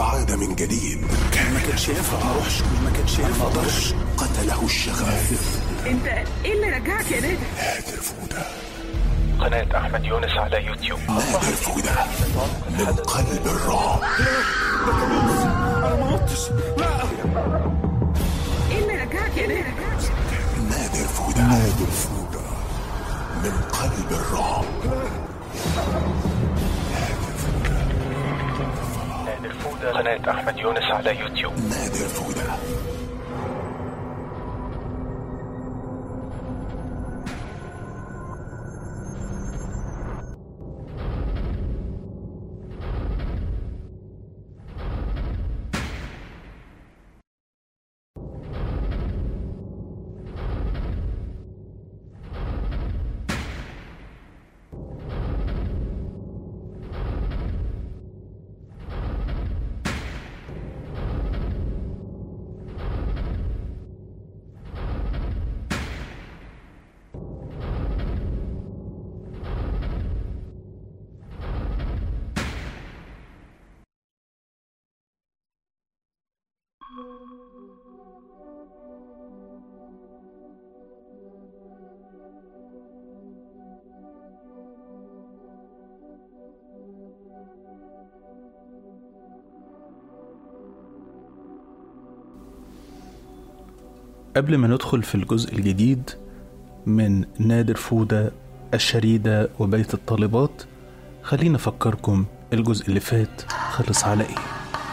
عاد من جديد ما كانش ينفع ما اروحش ما كانش ينفع ما اروحش قتله الشغف انت ايه اللي رجعك يا نادر نادر فودة قناة أحمد يونس على يوتيوب نادر فودة من قلب الرعب انا ما متش لا ايه اللي رجعك يا نادر نادر فودة نادر فودة من قلب الرعب نادر فودة قناة أحمد يونس على يوتيوب نادر فودة قبل ما ندخل في الجزء الجديد من نادر فودة الشريدة وبيت الطالبات خلينا أفكركم الجزء اللي فات خلص على إيه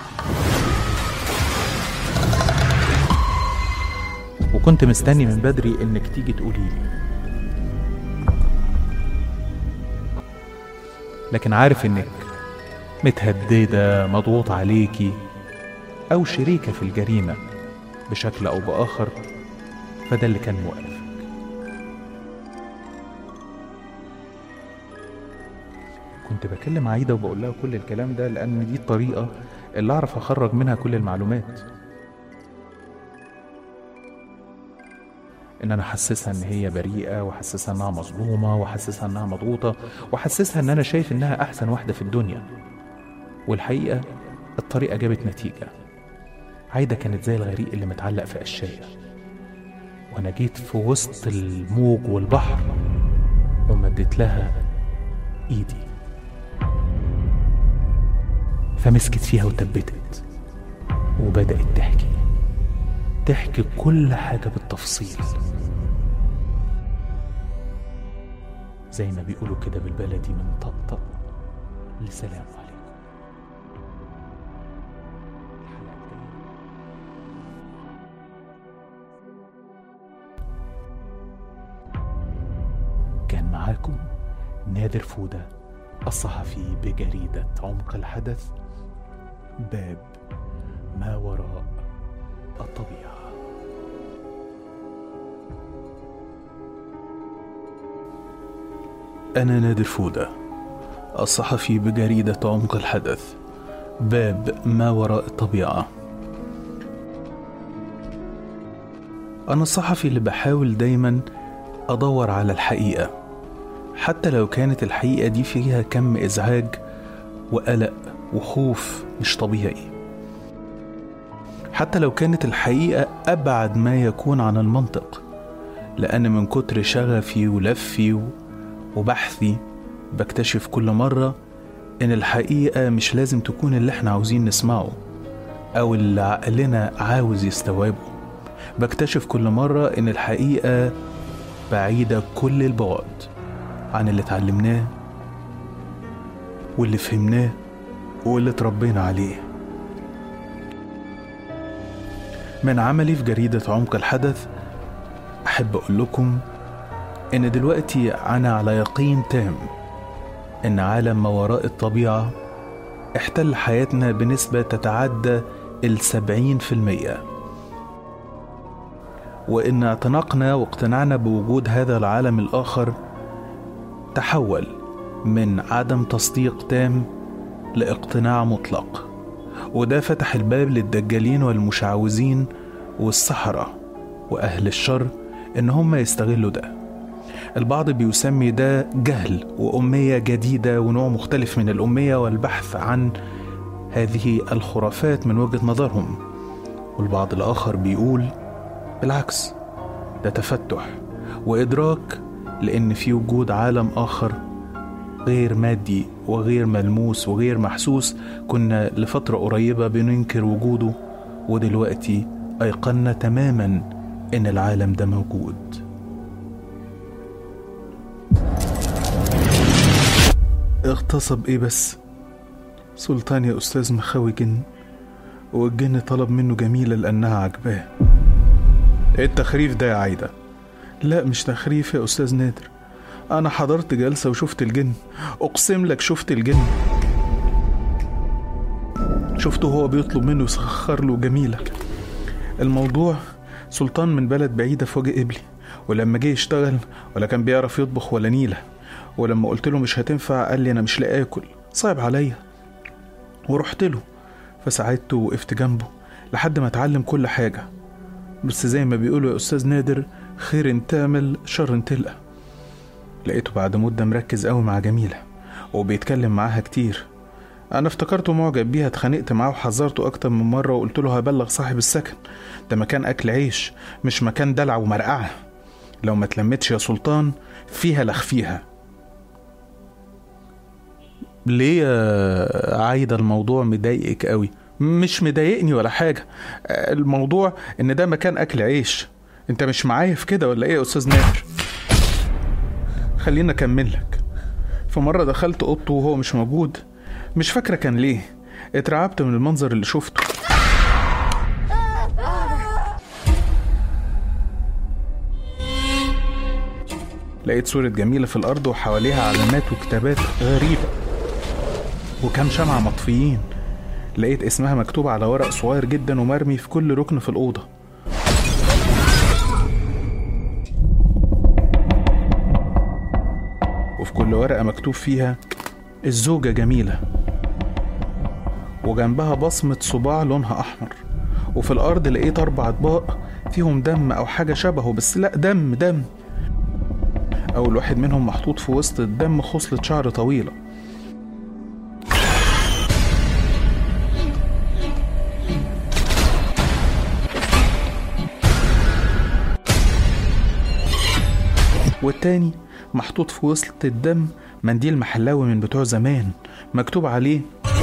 وكنت مستني من بدري إنك تيجي تقولي لي لكن عارف إنك متهددة مضغوط عليكي أو شريكة في الجريمة بشكل أو بآخر فده اللي كان موقفك كنت بكلم عايدة وبقول لها كل الكلام ده لأن دي الطريقة اللي أعرف أخرج منها كل المعلومات إن أنا أحسسها إن هي بريئة وأحسسها إنها مظلومة وأحسسها إنها مضغوطة وأحسسها إن أنا شايف إنها أحسن واحدة في الدنيا والحقيقة الطريقة جابت نتيجة عايدة كانت زي الغريق اللي متعلق في قشاية وأنا جيت في وسط الموج والبحر ومديت لها إيدي فمسكت فيها وتبتت وبدأت تحكي تحكي كل حاجة بالتفصيل زي ما بيقولوا كده بالبلدي من طقطق لسلام عليكم كان معاكم نادر فودة الصحفي بجريدة عمق الحدث باب ما وراء الطبيعة أنا نادر فودة الصحفي بجريدة عمق الحدث باب ما وراء الطبيعة أنا الصحفي اللي بحاول دايما أدور على الحقيقة حتى لو كانت الحقيقة دي فيها كم إزعاج وقلق وخوف مش طبيعي حتى لو كانت الحقيقة أبعد ما يكون عن المنطق لأن من كتر شغفي ولفي وبحثي بكتشف كل مرة إن الحقيقة مش لازم تكون اللي احنا عاوزين نسمعه أو اللي عقلنا عاوز يستوعبه بكتشف كل مرة إن الحقيقة بعيدة كل البعد عن اللي اتعلمناه واللي فهمناه واللي اتربينا عليه من عملي في جريدة عمق الحدث أحب أقول لكم إن دلوقتي أنا على يقين تام إن عالم ما وراء الطبيعة احتل حياتنا بنسبة تتعدى السبعين في المية وإن اعتنقنا واقتنعنا بوجود هذا العالم الآخر تحول من عدم تصديق تام لاقتناع مطلق وده فتح الباب للدجالين والمشعوذين والسحرة وأهل الشر إن هم يستغلوا ده البعض بيسمي ده جهل وأمية جديدة ونوع مختلف من الأمية والبحث عن هذه الخرافات من وجهة نظرهم والبعض الآخر بيقول بالعكس ده تفتح وإدراك لأن في وجود عالم آخر غير مادي وغير ملموس وغير محسوس كنا لفترة قريبة بننكر وجوده ودلوقتي أيقنا تماما إن العالم ده موجود اغتصب ايه بس سلطان يا أستاذ مخاوي جن والجن طلب منه جميلة لأنها عجباه ايه التخريف ده يا عايدة لا مش تخريف يا أستاذ نادر أنا حضرت جلسة وشفت الجن أقسم لك شفت الجن شفته هو بيطلب منه يسخر له جميلة الموضوع سلطان من بلد بعيدة في وجه قبلي ولما جه يشتغل ولا كان بيعرف يطبخ ولا نيلة ولما قلت له مش هتنفع قال لي أنا مش لاقي آكل صعب عليا ورحت له فساعدته ووقفت جنبه لحد ما اتعلم كل حاجة بس زي ما بيقولوا يا أستاذ نادر خير ان تعمل شر ان تلقى لقيته بعد مدة مركز قوي مع جميلة وبيتكلم معاها كتير أنا افتكرته معجب بيها اتخانقت معاه وحذرته أكتر من مرة وقلت له هبلغ صاحب السكن ده مكان أكل عيش مش مكان دلع ومرقعة لو ما تلمتش يا سلطان فيها لخفيها ليه يا عايدة الموضوع مضايقك قوي مش مضايقني ولا حاجة الموضوع ان ده مكان اكل عيش انت مش معايا في كده ولا ايه يا استاذ نادر خليني اكمل لك في مرة دخلت اوضته وهو مش موجود مش فاكرة كان ليه اترعبت من المنظر اللي شفته لقيت صورة جميلة في الأرض وحواليها علامات وكتابات غريبة وكام شمعة مطفيين لقيت اسمها مكتوب على ورق صغير جدا ومرمي في كل ركن في الأوضة وفي كل ورقة مكتوب فيها الزوجة جميلة وجنبها بصمة صباع لونها أحمر وفي الأرض لقيت أربع أطباق فيهم دم أو حاجة شبهه بس لأ دم دم أول واحد منهم محطوط في وسط الدم خصلة شعر طويلة والتاني محطوط في وسط الدم منديل محلاوي من بتوع زمان مكتوب عليه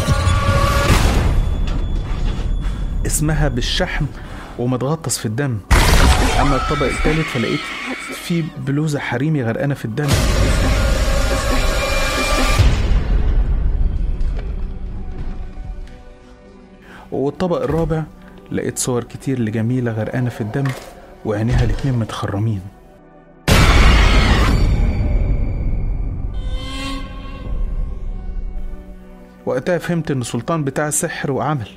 اسمها بالشحم ومتغطس في الدم اما الطبق الثالث فلقيت فيه بلوزه حريمي غرقانه في الدم والطبق الرابع لقيت صور كتير لجميله غرقانه في الدم وعينيها الاتنين متخرمين وقتها فهمت ان سلطان بتاع سحر وعمل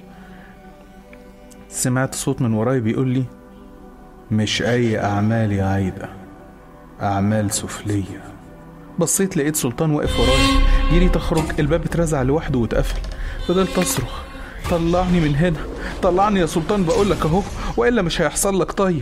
سمعت صوت من وراي بيقول لي مش اي اعمال يا عايده اعمال سفليه بصيت لقيت سلطان واقف ورايا جريت اخرج الباب اترزع لوحده واتقفل فضلت اصرخ طلعني من هنا طلعني يا سلطان بقول لك اهو والا مش هيحصل لك طيب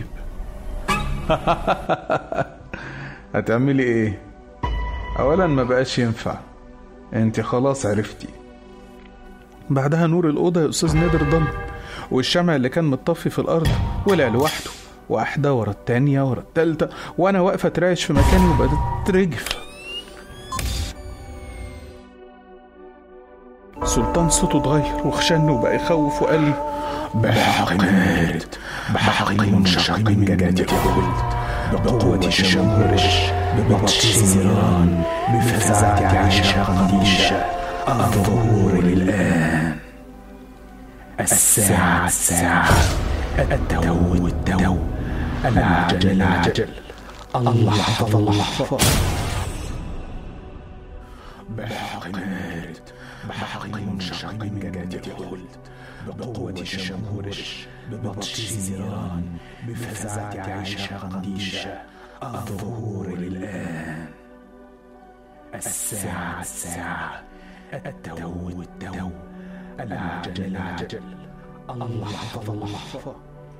هتعملي ايه اولا ما بقاش ينفع انت خلاص عرفتي بعدها نور الأوضة يا أستاذ نادر ضل والشمع اللي كان متطفي في الأرض ولع لوحده واحدة ورا التانية ورا التالتة وأنا واقفة ترايش في مكاني وبدأت ترجف سلطان صوته اتغير وخشن وبقى يخوف وقال لي بحق مارد بحق منشق من جنة الخلد بقوة شمرش ببطش نيران بفزعة عيشة قديشة الظهور الآن الساعة الساعة الدو الدو العجل العجل اللحظة اللحظة بحق مارد بحق منشق من جنة الخلد بقوة شمهورش ببطش نيران بفزعة عيشة قديشة الظهور الآن الساعة الساعة الدو الدو العجل العجل اللحظة اللحظة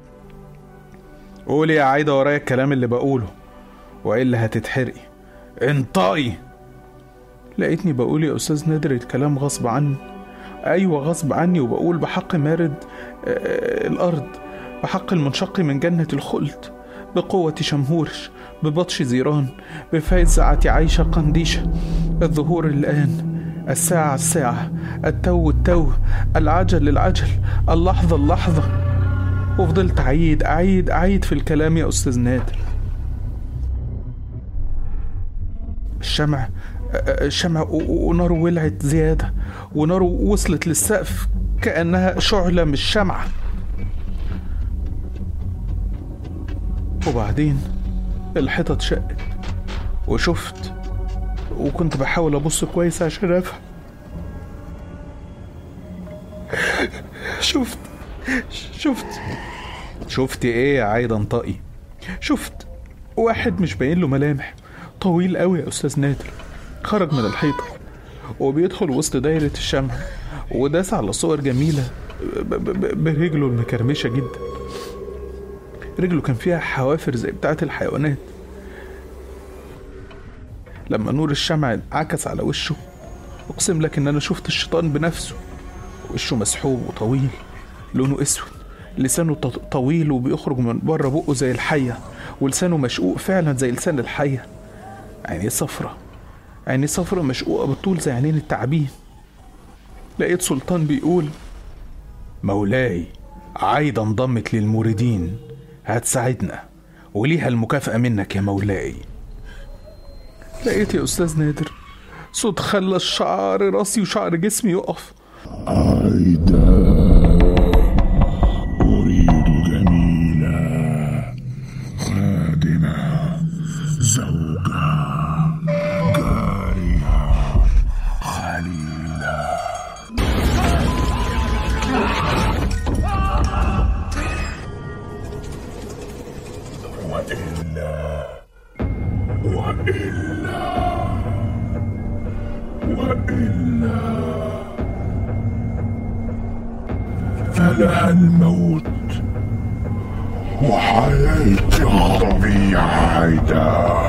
قولي يا عايدة ورايا الكلام اللي بقوله وإلا هتتحرقي انطقي لقيتني بقول يا أستاذ نادر الكلام غصب عني أيوة غصب عني وبقول بحق مارد آه، الأرض بحق المنشق من جنة الخلد بقوة شمهورش ببطش زيران بفزعة عيشة قنديشة الظهور الآن الساعة الساعة التو التو العجل العجل اللحظة اللحظة وفضلت أعيد أعيد أعيد في الكلام يا أستاذ نادر الشمع الشمع و- و- وناره ولعت زيادة وناره وصلت للسقف كأنها شعلة مش شمعة وبعدين الحيطة اتشقت وشفت وكنت بحاول أبص كويس عشان أفهم شفت شفت شفت ايه يا عايدة انطقي شفت واحد مش باين له ملامح طويل قوي يا استاذ نادر خرج من الحيطة وبيدخل وسط دايرة الشمع وداس على صور جميلة ب- ب- ب- برجله المكرمشة جدا رجله كان فيها حوافر زي بتاعة الحيوانات لما نور الشمع انعكس على وشه اقسم لك ان انا شفت الشيطان بنفسه وشه مسحوب وطويل لونه اسود لسانه ط- طويل وبيخرج من بره بقه زي الحية ولسانه مشقوق فعلا زي لسان الحية عينيه صفرة عينيه صفرة مشقوقة بالطول زي عينين التعابين لقيت سلطان بيقول مولاي عايدة انضمت للموردين هتساعدنا وليها المكافأة منك يا مولاي لقيت يا أستاذ نادر صوت خلى شعر راسي وشعر جسمي يقف عايدة أريد جميلة خادمة زوجة جارية خليلة وإلا وإلا وإلا فلها الموت وحياتي غضبي عايدة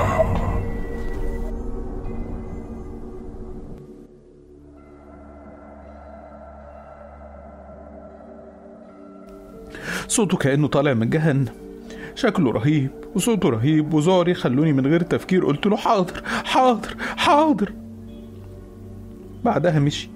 صوته كأنه طالع من جهنم شكله رهيب وصوته رهيب وزاري خلوني من غير تفكير قلت له حاضر حاضر حاضر بعدها مشي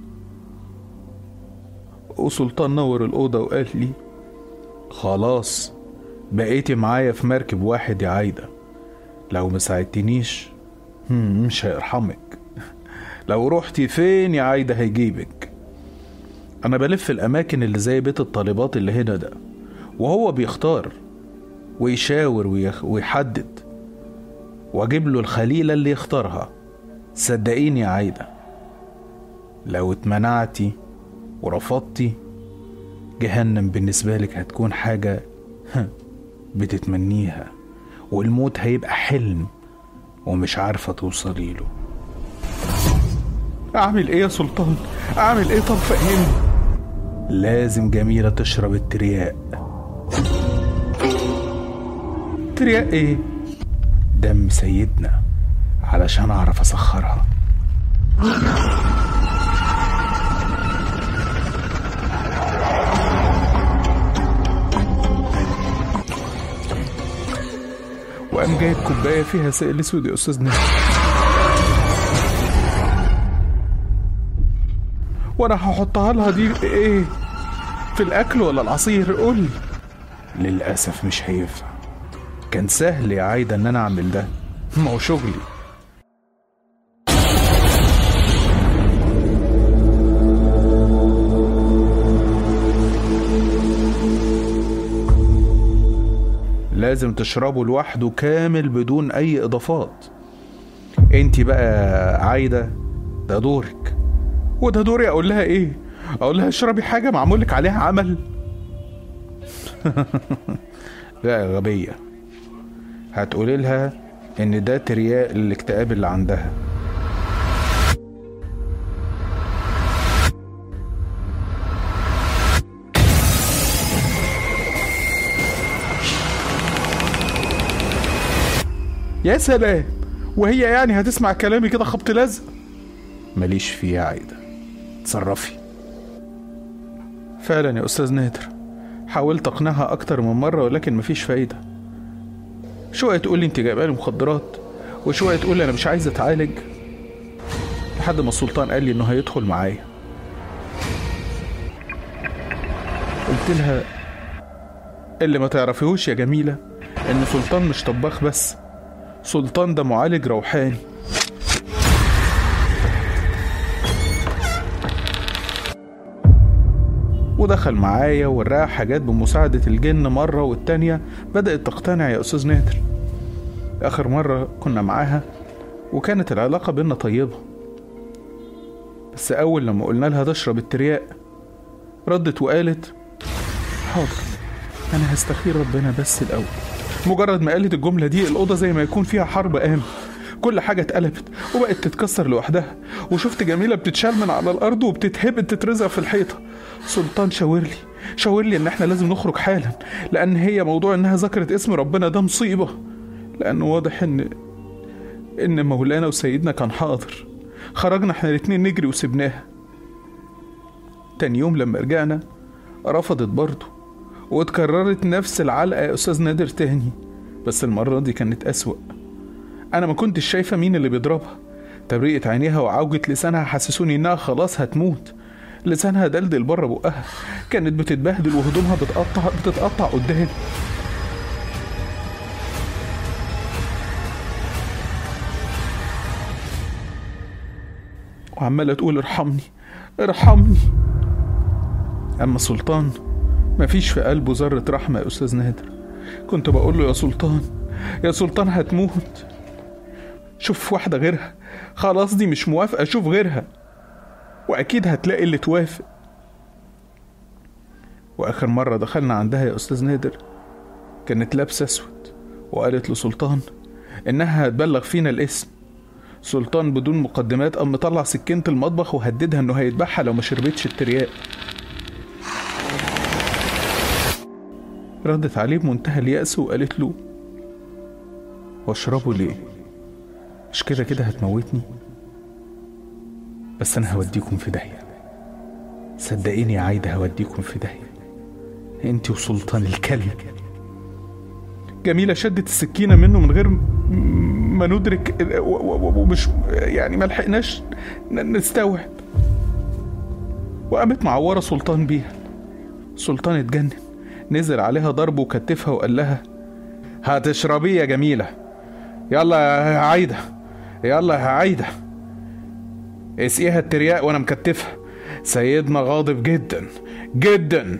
وسلطان نور الأوضة وقال لي خلاص بقيتي معايا في مركب واحد يا عايدة لو ما ساعدتنيش هم، مش هيرحمك لو رحتي فين يا عايدة هيجيبك أنا بلف الأماكن اللي زي بيت الطالبات اللي هنا ده وهو بيختار ويشاور ويخ... ويحدد واجيب له الخليلة اللي يختارها صدقيني يا عايدة لو اتمنعتي ورفضتي جهنم بالنسبة لك هتكون حاجة بتتمنيها والموت هيبقى حلم ومش عارفة توصلي له أعمل إيه يا سلطان؟ أعمل إيه طب فهمني لازم جميلة تشرب الترياق ترياق إيه؟ دم سيدنا علشان أعرف أسخرها وقام جايب كوباية فيها سائل أسود يا أستاذ نادر وأنا هحطها لها دي إيه؟ في الأكل ولا العصير؟ قول لي للأسف مش هينفع كان سهل يا عايدة إن أنا أعمل ده ما هو شغلي لازم تشربه لوحده كامل بدون أي إضافات انت بقى عايدة ده دورك وده دوري أقول لها إيه؟ أقول لها اشربي حاجة معمول لك عليها عمل لا يا غبية هتقولي لها إن ده ترياق الاكتئاب اللي عندها يا سلام وهي يعني هتسمع كلامي كده خبط لزق ماليش فيه يا عايدة تصرفي فعلا يا أستاذ نادر حاولت أقنعها أكتر من مرة ولكن مفيش فايدة شوية تقول لي أنت جايبة لي مخدرات وشوية تقول لي أنا مش عايز أتعالج لحد ما السلطان قال لي إنه هيدخل معايا قلت لها اللي ما تعرفيهوش يا جميلة إن سلطان مش طباخ بس سلطان ده معالج روحاني ودخل معايا وراها حاجات بمساعدة الجن مرة والتانية بدأت تقتنع يا أستاذ نادر آخر مرة كنا معاها وكانت العلاقة بينا طيبة بس أول لما قلنا لها تشرب الترياق ردت وقالت حاضر أنا هستخير ربنا بس الأول مجرد ما قالت الجملة دي الأوضة زي ما يكون فيها حرب قامت كل حاجة اتقلبت وبقت تتكسر لوحدها وشفت جميلة بتتشال من على الأرض وبتتهبد تترزق في الحيطة سلطان شاور لي شاور لي إن إحنا لازم نخرج حالا لأن هي موضوع إنها ذكرت اسم ربنا ده مصيبة لأنه واضح إن إن مولانا وسيدنا كان حاضر خرجنا إحنا الاتنين نجري وسبناها تاني يوم لما رجعنا رفضت برضه واتكررت نفس العلقة يا أستاذ نادر تاني بس المرة دي كانت أسوأ أنا ما كنتش شايفة مين اللي بيضربها تبريقة عينيها وعوجة لسانها حسسوني إنها خلاص هتموت لسانها دلدل بره بقها كانت بتتبهدل وهدومها بتقطع بتتقطع قدامي وعمالة تقول ارحمني ارحمني أما سلطان مفيش في قلبه ذرة رحمة يا أستاذ نادر كنت بقول له يا سلطان يا سلطان هتموت شوف واحدة غيرها خلاص دي مش موافقة شوف غيرها وأكيد هتلاقي اللي توافق وآخر مرة دخلنا عندها يا أستاذ نادر كانت لابسة أسود وقالت لسلطان إنها هتبلغ فينا الاسم سلطان بدون مقدمات قام مطلع سكينة المطبخ وهددها إنه هيذبحها لو ما شربتش الترياق ردت عليه بمنتهى اليأس وقالت له واشربه ليه مش كده كده هتموتني بس انا هوديكم في داهية صدقيني يا عايدة هوديكم في داهية انت وسلطان الكلب جميلة شدت السكينة منه من غير م- ما ندرك و- و- ومش يعني ما لحقناش ن- نستوعب وقامت معورة سلطان بيها سلطان اتجنن نزل عليها ضرب وكتفها وقال لها هتشربيه يا جميلة يلا يا عايدة يلا يا عايدة اسقيها الترياق وانا مكتفها سيدنا غاضب جدا جدا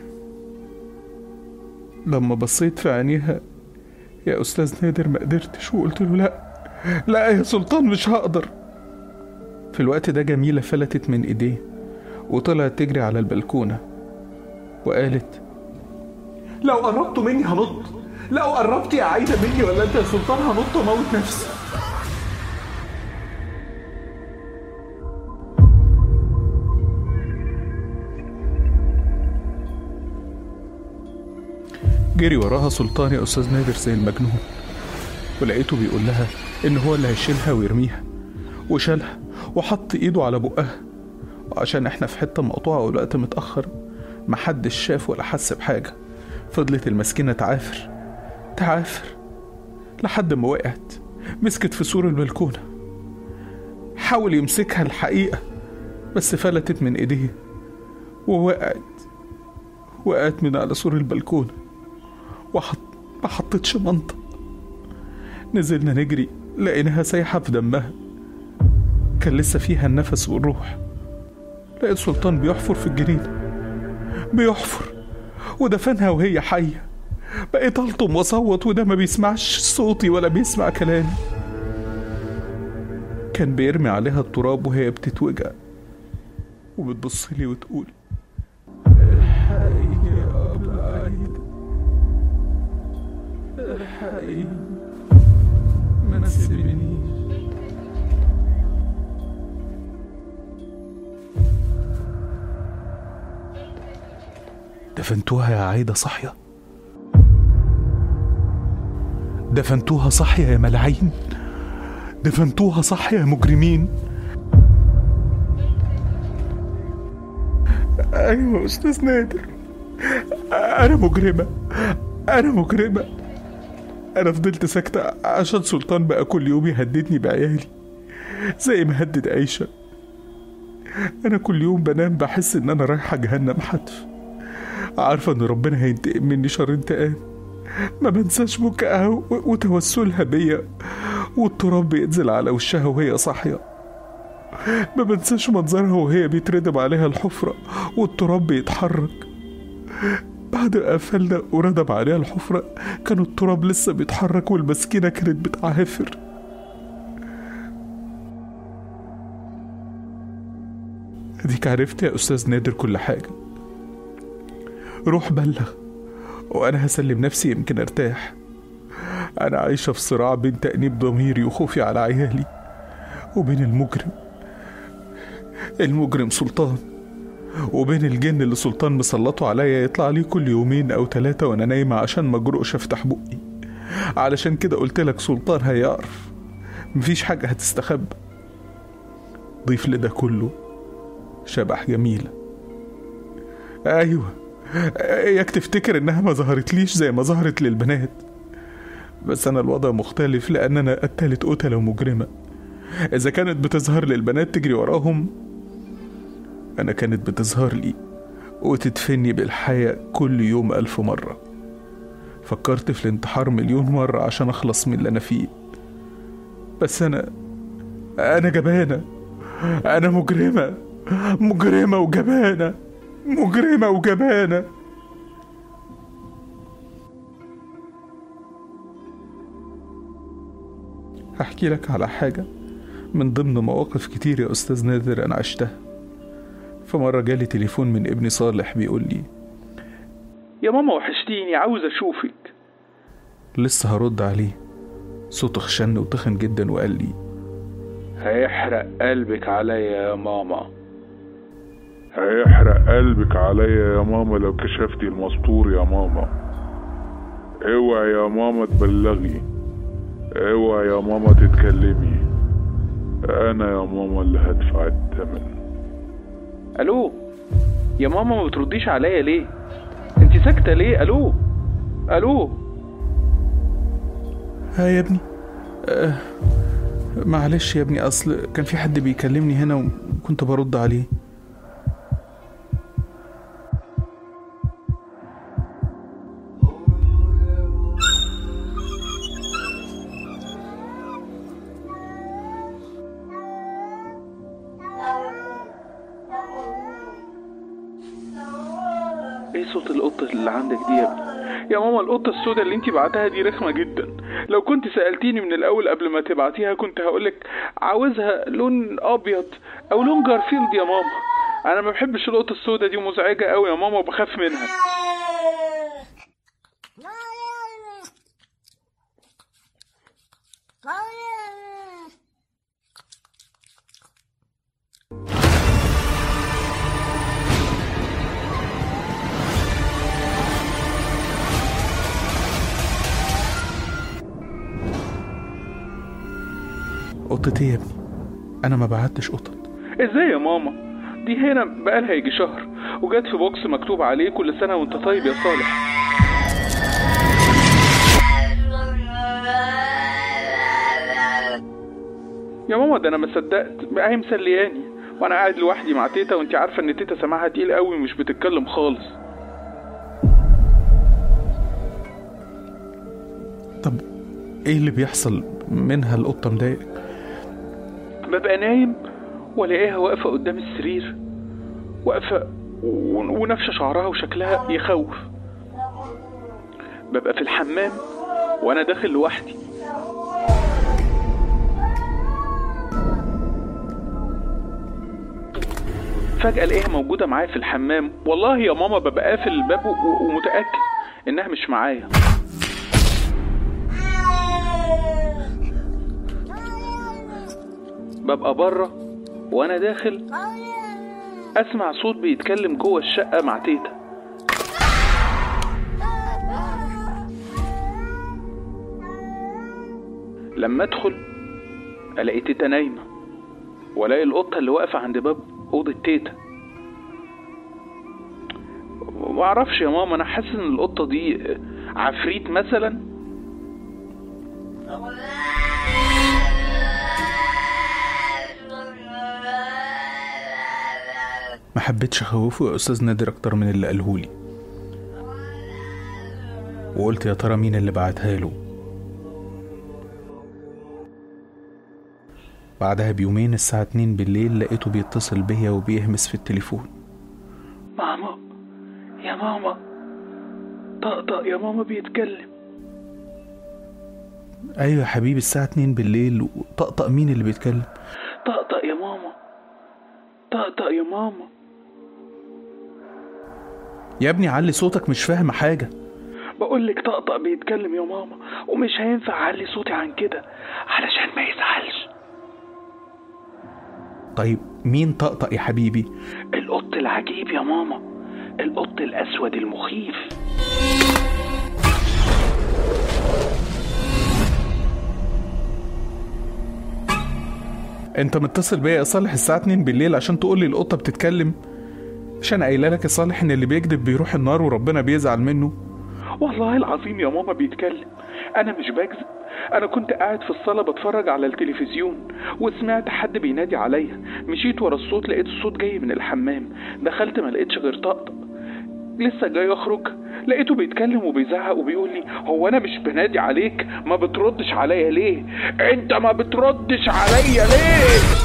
لما بصيت في عينيها يا استاذ نادر ما قدرتش وقلت له لا لا يا سلطان مش هقدر في الوقت ده جميلة فلتت من ايديه وطلعت تجري على البلكونة وقالت لو قربتوا مني هنط لو قربت يا عايدة مني ولا انت يا سلطان هنط واموت نفسي جري وراها سلطان يا استاذ نادر زي المجنون ولقيته بيقول لها ان هو اللي هيشيلها ويرميها وشالها وحط ايده على بقها وعشان احنا في حته مقطوعه والوقت متاخر محدش شاف ولا حس بحاجه فضلت المسكينه تعافر تعافر لحد ما وقعت مسكت في سور البلكونه حاول يمسكها الحقيقه بس فلتت من ايديه ووقعت وقعت من على سور البلكونه وحط ما حطتش منطق نزلنا نجري لقيناها سايحة في دمها كان لسه فيها النفس والروح لقيت سلطان بيحفر في الجنينة بيحفر ودفنها وهي حية بقيت ألطم وأصوت وده ما بيسمعش صوتي ولا بيسمع كلامي كان بيرمي عليها التراب وهي بتتوجع وبتبص لي وتقول الحقيني يا أبا عايدة الحقيني ما تسيبنيش دفنتوها يا عايدة صحية دفنتوها صحية يا ملاعين دفنتوها صحية يا مجرمين أيوة يا أستاذ نادر أنا مجرمة أنا مجرمة أنا فضلت ساكتة عشان سلطان بقى كل يوم يهددني بعيالي زي ما هدد عيشة أنا كل يوم بنام بحس إن أنا رايحة جهنم حتف عارفة إن ربنا هينتقم مني شر انتقام ما بنساش بكائها و- وتوسلها بيا والتراب بينزل على وشها وهي صاحية ما بنساش منظرها وهي بيتردم عليها الحفرة والتراب بيتحرك بعد ما قفلنا وردم عليها الحفرة كان التراب لسه بيتحرك والمسكينة كانت بتعافر اديك عرفت يا استاذ نادر كل حاجة روح بلغ وانا هسلم نفسي يمكن ارتاح انا عايشة في صراع بين تأنيب ضميري وخوفي على عيالي وبين المجرم المجرم سلطان وبين الجن اللي سلطان مسلطه عليا يطلع لي كل يومين او ثلاثة وانا نايمة عشان ما اجرؤش افتح بقي علشان كده قلت لك سلطان هيعرف مفيش حاجة هتستخبى ضيف لده كله شبح جميلة ايوه اياك تفتكر انها ما ظهرتليش زي ما ظهرت للبنات بس انا الوضع مختلف لان انا قتلت قتلة ومجرمة اذا كانت بتظهر للبنات تجري وراهم انا كانت بتظهر لي وتدفني بالحياة كل يوم ألف مرة فكرت في الانتحار مليون مرة عشان أخلص من اللي أنا فيه بس أنا أنا جبانة أنا مجرمة مجرمة وجبانة مجرمة وجبانة هحكي لك على حاجة من ضمن مواقف كتير يا أستاذ نادر أنا عشتها فمرة جالي تليفون من ابني صالح بيقول لي يا ماما وحشتيني عاوز اشوفك لسه هرد عليه صوته خشن وتخن جدا وقال لي هيحرق قلبك عليا يا ماما هيحرق قلبك عليا يا ماما لو كشفتي المستور يا ماما اوعي يا ماما تبلغي اوعي يا ماما تتكلمي انا يا ماما اللي هدفع الثمن الو يا ماما ما بترديش عليا ليه انت ساكته ليه الو الو ها يا ابني آه معلش يا ابني أصل كان في حد بيكلمني هنا وكنت برد عليه ايه صوت القطه اللي عندك دي يا ابني يا ماما القطه السوداء اللي انت بعتها دي رخمه جدا لو كنت سالتيني من الاول قبل ما تبعتيها كنت هقولك عاوزها لون ابيض او لون جارفيلد يا ماما انا ما بحبش القطه السوداء دي مزعجه قوي يا ماما وبخاف منها قطتي يا ابني أنا ما بعتش قطط ازاي يا ماما دي هنا بقالها يجي شهر وجت في بوكس مكتوب عليه كل سنه وانت طيب يا صالح يا ماما ده انا ما صدقت بقى هي مسلياني وانا قاعد لوحدي مع تيتا وانت عارفه ان تيتا سماعها تقيل قوي ومش بتتكلم خالص طب إيه اللي بيحصل منها القطة مضايقك ببقى نايم والاقيها واقفه قدام السرير واقفه و- ونفشه شعرها وشكلها يخوف ببقى في الحمام وانا داخل لوحدي فجأة الاقيها موجودة معايا في الحمام والله يا ماما ببقى قافل الباب و- ومتأكد انها مش معايا ببقى بره وانا داخل اسمع صوت بيتكلم جوه الشقة مع تيتا لما ادخل الاقي تيتا نايمة والاقي القطة اللي واقفة عند باب أوضة تيتا معرفش يا ماما انا حاسس ان القطه دي عفريت مثلا ما حبيتش اخوفه يا استاذ نادر اكتر من اللي قالهولي وقلت يا ترى مين اللي بعتها له بعدها بيومين الساعة اتنين بالليل لقيته بيتصل بيا وبيهمس في التليفون ماما يا ماما طقطق يا ماما بيتكلم ايوه يا حبيبي الساعة اتنين بالليل وطقطق مين اللي بيتكلم طقطق يا ماما طقطق يا ماما يا ابني علي صوتك مش فاهم حاجة بقول لك طقطق بيتكلم يا ماما ومش هينفع اعلي صوتي عن كده علشان ما يزعلش طيب مين طقطق يا حبيبي القط العجيب يا ماما القط الاسود المخيف انت متصل بيا يا صالح الساعة 2 بالليل عشان تقول لي القطة بتتكلم مش انا قايله لك يا صالح ان اللي بيكذب بيروح النار وربنا بيزعل منه والله العظيم يا ماما بيتكلم انا مش بكذب انا كنت قاعد في الصالة بتفرج على التلفزيون وسمعت حد بينادي عليا مشيت ورا الصوت لقيت الصوت جاي من الحمام دخلت ما لقيتش غير طقطق لسه جاي اخرج لقيته بيتكلم وبيزعق وبيقول لي هو انا مش بنادي عليك ما بتردش عليا ليه انت ما بتردش عليا ليه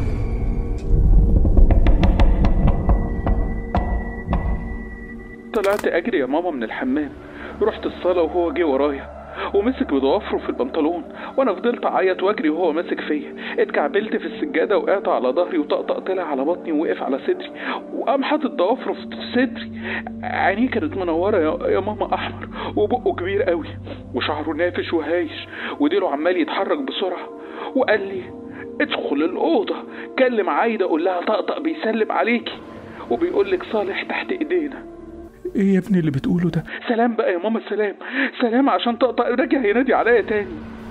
طلعت اجري يا ماما من الحمام رحت الصالة وهو جه ورايا ومسك بضوافره في البنطلون وانا فضلت اعيط واجري وهو ماسك فيا اتكعبلت في السجاده وقعت على ظهري وطقطق طلع على بطني ووقف على صدري وقام حاطط ضوافره في صدري عينيه كانت منوره يا, يا ماما احمر وبقه كبير قوي وشعره نافش وهايش وديله عمال يتحرك بسرعه وقال لي ادخل الاوضه كلم عايده قول لها طقطق بيسلم عليكي وبيقول لك صالح تحت ايدينا ايه يا ابني اللي بتقوله ده سلام بقى يا ماما سلام سلام عشان طقطق راجع ينادي عليا تاني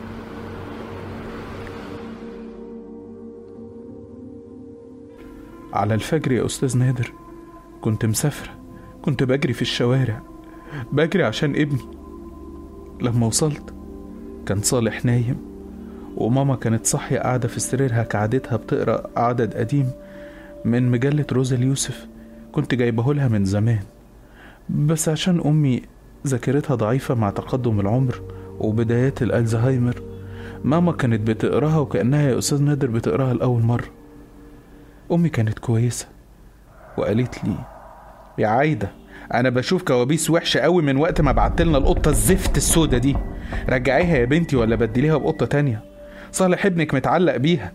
على الفجر يا استاذ نادر كنت مسافرة كنت بجري في الشوارع بجري عشان ابني لما وصلت كان صالح نايم وماما كانت صاحية قاعدة في سريرها كعادتها بتقرأ عدد قديم من مجلة روزا اليوسف كنت جايبه لها من زمان بس عشان أمي ذاكرتها ضعيفة مع تقدم العمر وبدايات الألزهايمر ماما كانت بتقراها وكأنها يا أستاذ نادر بتقراها لأول مرة أمي كانت كويسة وقالت لي يا عايدة أنا بشوف كوابيس وحشة قوي من وقت ما بعتلنا القطة الزفت السودة دي رجعيها يا بنتي ولا بدليها بقطة تانية صالح ابنك متعلق بيها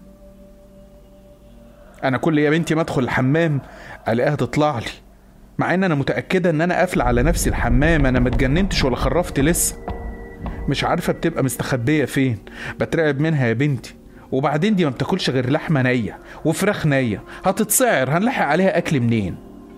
أنا كل يا بنتي ما أدخل الحمام ألاقيها تطلع لي مع ان انا متاكده ان انا قافله على نفسي الحمام انا ما اتجننتش ولا خرفت لسه مش عارفه بتبقى مستخبيه فين بترعب منها يا بنتي وبعدين دي ما بتاكلش غير لحمه نيه وفراخ نيه هتتسعر هنلحق عليها اكل منين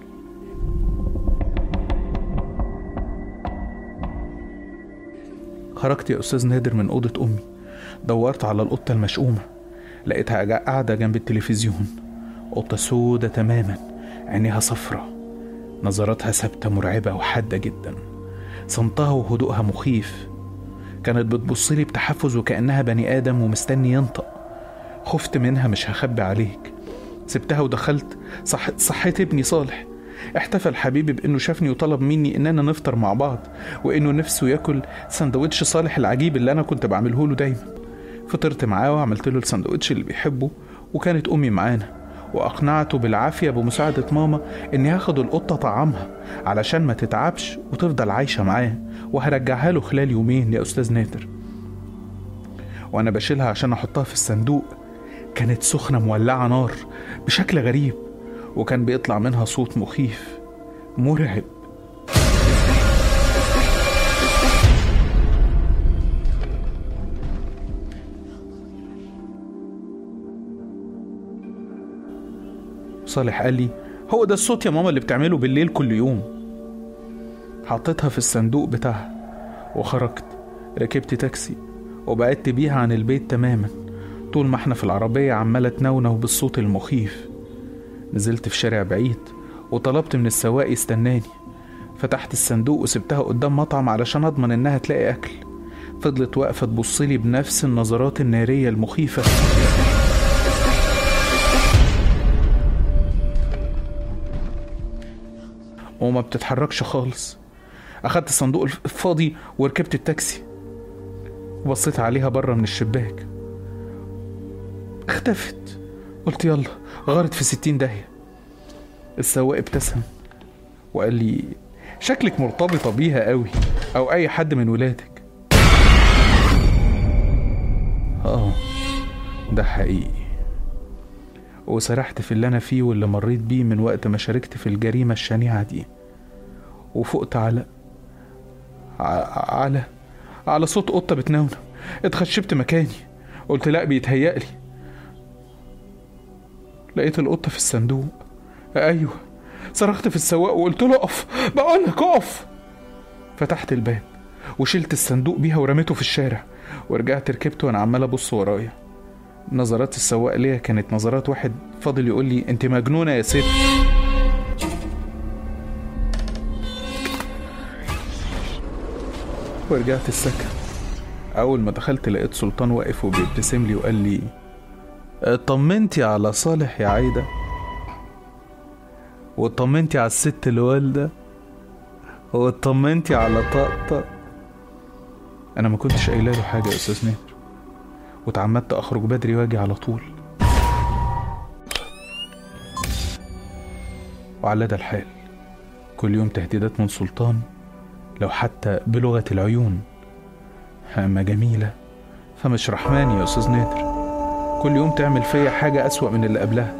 خرجت يا استاذ نادر من اوضه امي دورت على القطه المشؤومه لقيتها قاعده جنب التلفزيون قطه سودة تماما عينيها صفرة نظراتها ثابتة مرعبة وحادة جدا صمتها وهدوءها مخيف كانت بتبصلي بتحفز وكأنها بني آدم ومستني ينطق خفت منها مش هخبي عليك سبتها ودخلت صح صحيت ابني صالح احتفل حبيبي بانه شافني وطلب مني اننا نفطر مع بعض وانه نفسه ياكل سندوتش صالح العجيب اللي انا كنت بعمله له دايما فطرت معاه وعملت له السندوتش اللي بيحبه وكانت امي معانا واقنعته بالعافيه بمساعده ماما اني هاخد القطه طعامها علشان ما تتعبش وتفضل عايشه معاه وهرجعها له خلال يومين يا استاذ نادر وانا بشيلها عشان احطها في الصندوق كانت سخنه مولعه نار بشكل غريب وكان بيطلع منها صوت مخيف مرعب صالح قال لي هو ده الصوت يا ماما اللي بتعمله بالليل كل يوم حطيتها في الصندوق بتاعها وخرجت ركبت تاكسي وبعدت بيها عن البيت تماما طول ما احنا في العربية عمالة تنونو بالصوت المخيف نزلت في شارع بعيد وطلبت من السواق يستناني فتحت الصندوق وسبتها قدام مطعم علشان اضمن انها تلاقي اكل فضلت واقفه تبصلي بنفس النظرات الناريه المخيفه وما بتتحركش خالص اخدت الصندوق الفاضي وركبت التاكسي وبصيت عليها بره من الشباك اختفت قلت يلا غارت في ستين داهية السواق ابتسم وقال لي شكلك مرتبطة بيها قوي أو أي حد من ولادك آه ده حقيقي وسرحت في اللي أنا فيه واللي مريت بيه من وقت ما شاركت في الجريمة الشنيعة دي وفقت على ع- على على صوت قطة بتنونة اتخشبت مكاني قلت لا بيتهيألي لقيت القطة في الصندوق أيوه صرخت في السواق وقلت له اقف بقول لك اقف فتحت الباب وشلت الصندوق بيها ورميته في الشارع ورجعت ركبت وانا عمال ابص ورايا نظرات السواق ليا كانت نظرات واحد فاضل يقول لي انت مجنونه يا ست ورجعت السكن اول ما دخلت لقيت سلطان واقف وبيبتسم لي وقال لي اطمنتي على صالح يا عايده واطمنتي على الست الوالده واطمنتي على طقطق انا ما كنتش قايله له حاجه يا استاذ نادر واتعمدت اخرج بدري واجي على طول وعلى ده الحال كل يوم تهديدات من سلطان لو حتى بلغة العيون أما جميلة فمش رحمن يا أستاذ نادر كل يوم تعمل فيا حاجة أسوأ من اللي قبلها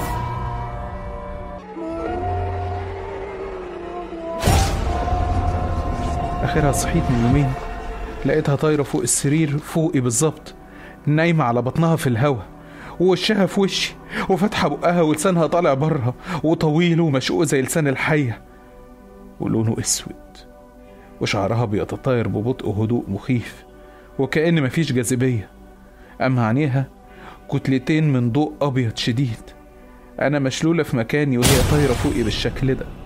آخرها صحيت من يومين لقيتها طايرة فوق السرير فوقي بالظبط نايمة على بطنها في الهوا ووشها في وشي وفاتحة بقها ولسانها طالع بره وطويل ومشقوق زي لسان الحية ولونه اسود وشعرها بيتطاير ببطء وهدوء مخيف وكأن مفيش جاذبية أما عينيها كتلتين من ضوء أبيض شديد أنا مشلولة في مكاني وهي طايرة فوقي بالشكل ده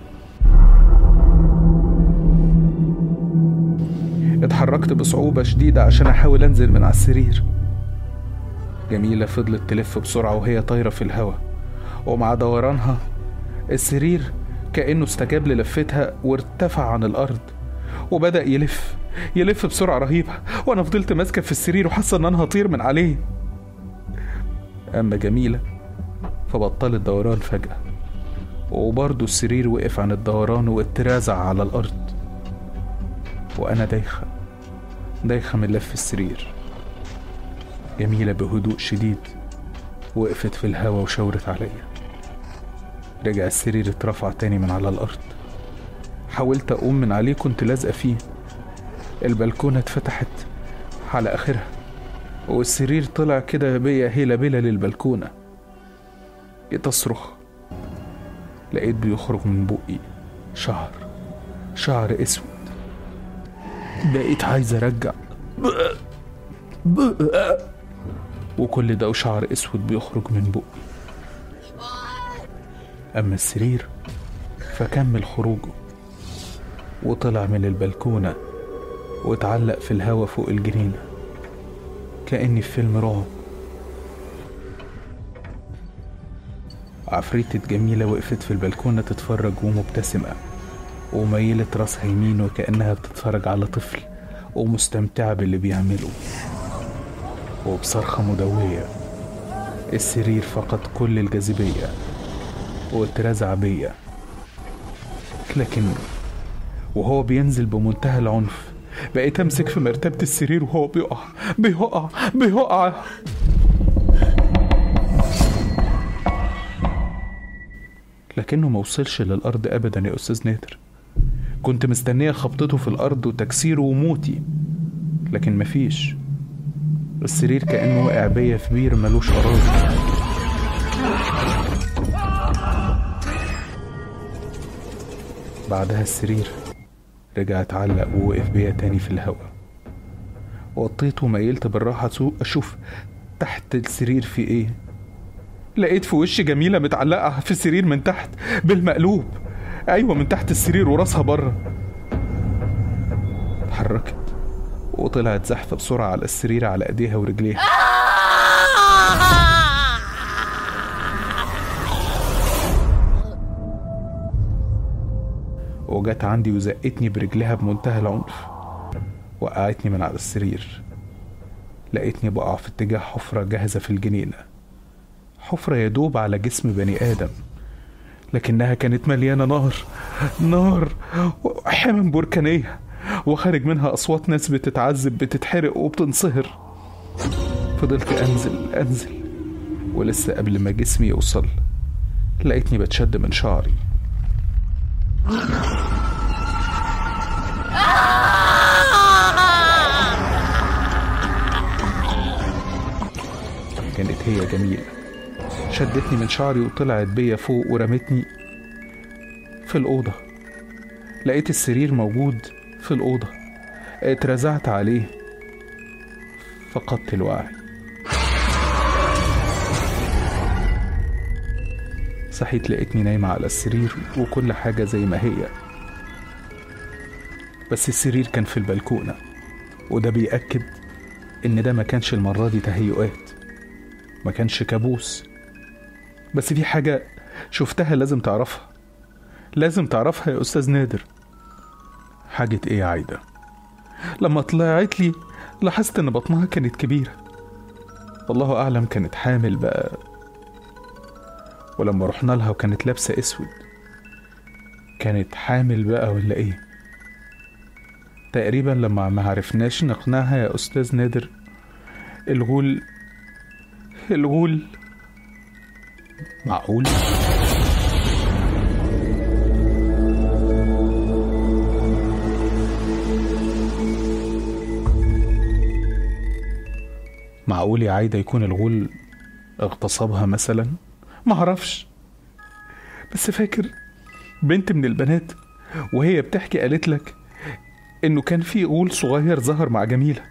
اتحركت بصعوبة شديدة عشان أحاول أنزل من على السرير جميلة فضلت تلف بسرعة وهي طايرة في الهوا ومع دورانها السرير كأنه استجاب للفتها وارتفع عن الأرض وبدأ يلف يلف بسرعة رهيبة وأنا فضلت ماسكة في السرير وحاسة إن أنا هطير من عليه أما جميلة فبطلت دوران فجأة وبرضه السرير وقف عن الدوران واترازع على الأرض وأنا دايخة دايخة من لف السرير جميلة بهدوء شديد وقفت في الهوا وشاورت عليا رجع السرير اترفع تاني من على الأرض حاولت أقوم من عليه كنت لازقة فيه البلكونة اتفتحت على آخرها والسرير طلع كده بيا هيلا بيلا للبلكونة جيت أصرخ لقيت بيخرج من بقي شعر شعر اسود بقيت عايز ارجع وكل ده وشعر اسود بيخرج من بقي اما السرير فكمل خروجه وطلع من البلكونة واتعلق في الهوا فوق الجنينة كأني في فيلم رعب عفريتة جميلة وقفت في البلكونة تتفرج ومبتسمة وميلت راسها يمين وكأنها بتتفرج على طفل ومستمتعة باللي بيعمله وبصرخة مدوية السرير فقد كل الجاذبية واترزع بيا لكن وهو بينزل بمنتهى العنف بقيت امسك في مرتبة السرير وهو بيقع بيقع بيقع لكنه ما وصلش للأرض أبدا يا أستاذ نادر كنت مستنية خبطته في الأرض وتكسيره وموتي لكن مفيش السرير كأنه وقع بيا في بير ملوش أراضي بعدها السرير رجع اتعلق ووقف بيا تاني في الهوا وطيت وميلت بالراحة سوق أشوف تحت السرير في إيه لقيت في وش جميلة متعلقة في السرير من تحت بالمقلوب ايوه من تحت السرير وراسها بره اتحركت وطلعت زحفة بسرعة على السرير على ايديها ورجليها وجت عندي وزقتني برجلها بمنتهى العنف وقعتني من على السرير لقيتني بقع في اتجاه حفرة جاهزة في الجنينة حفرة يدوب على جسم بني آدم لكنها كانت مليانة نار نار وحمم بركانية وخارج منها أصوات ناس بتتعذب بتتحرق وبتنصهر فضلت أنزل أنزل ولسه قبل ما جسمي يوصل لقيتني بتشد من شعري كانت هي جميلة شدتني من شعري وطلعت بيا فوق ورمتني في الأوضة لقيت السرير موجود في الأوضة اترزعت عليه فقدت الوعي صحيت لقيتني نايمة على السرير وكل حاجة زي ما هي بس السرير كان في البلكونة وده بيأكد إن ده ما كانش المرة دي تهيؤات ما كانش كابوس بس في حاجة شفتها لازم تعرفها لازم تعرفها يا أستاذ نادر حاجة إيه يا عايدة لما طلعت لي لاحظت إن بطنها كانت كبيرة والله أعلم كانت حامل بقى ولما رحنا لها وكانت لابسة أسود كانت حامل بقى ولا إيه تقريبا لما ما عرفناش نقنعها يا أستاذ نادر الغول الغول معقول معقول يا عايدة يكون الغول اغتصبها مثلا معرفش بس فاكر بنت من البنات وهي بتحكي قالت لك انه كان في غول صغير ظهر مع جميلة